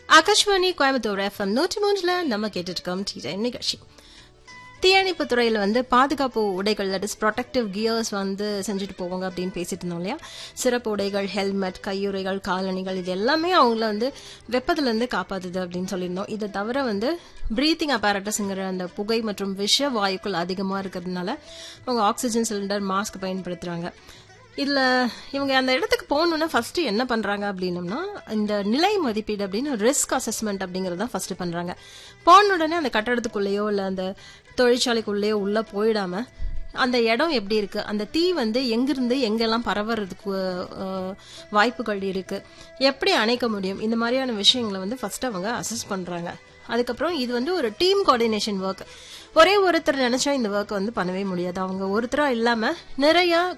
Akashvani Coimbatore FM நூற்றி மூன்றுல நம்ம கேட்டுட்டு இருக்கோம் டீ டைம் நிகழ்ச்சி தீயணைப்பு துறையில வந்து பாதுகாப்பு உடைகள் தட் இஸ் ப்ரொடெக்டிவ் கியர்ஸ் வந்து செஞ்சுட்டு போவாங்க அப்படின்னு பேசிட்டு இருந்தோம் இல்லையா சிறப்பு உடைகள் ஹெல்மெட் கையுறைகள் காலணிகள் இது எல்லாமே அவங்கள வந்து வெப்பத்துல இருந்து காப்பாத்துது அப்படின்னு சொல்லியிருந்தோம் இதை தவிர வந்து பிரீத்திங் அப்பாரட்டஸ்ங்கிற அந்த புகை மற்றும் விஷ வாயுக்கள் அதிகமா இருக்கிறதுனால அவங்க ஆக்சிஜன் சிலிண்டர் மாஸ்க் பயன்படுத்துறாங்க இதுல இவங்க அந்த இடத்துக்கு போகணும்னா ஃபர்ஸ்ட் என்ன பண்றாங்க அப்படின்னம்னா இந்த நிலை மதிப்பீடு அப்படின்னு ரிஸ்க் அசஸ்மெண்ட் அப்படிங்கறத ஃபர்ஸ்ட் பண்றாங்க போன உடனே அந்த கட்டடத்துக்குள்ளேயோ இல்ல அந்த தொழிற்சாலைக்குள்ளேயோ உள்ள போயிடாம அந்த இடம் எப்படி இருக்கு அந்த தீ வந்து எங்கிருந்து எங்கெல்லாம் பரவறதுக்கு அஹ், வாய்ப்புகள் இருக்கு எப்படி அணைக்க முடியும் இந்த மாதிரியான விஷயங்களை வந்து ஃபர்ஸ்ட் அவங்க அசஸ் பண்றாங்க அதுக்கப்புறம் இது வந்து ஒரு டீம் கோஆர்டினேஷன் ஒர்க் ஒரே ஒருத்தர் நினைச்சா இந்த ஒர்க் வந்து பண்ணவே முடியாது அவங்க ஒருத்தரா இல்லாம நிறைய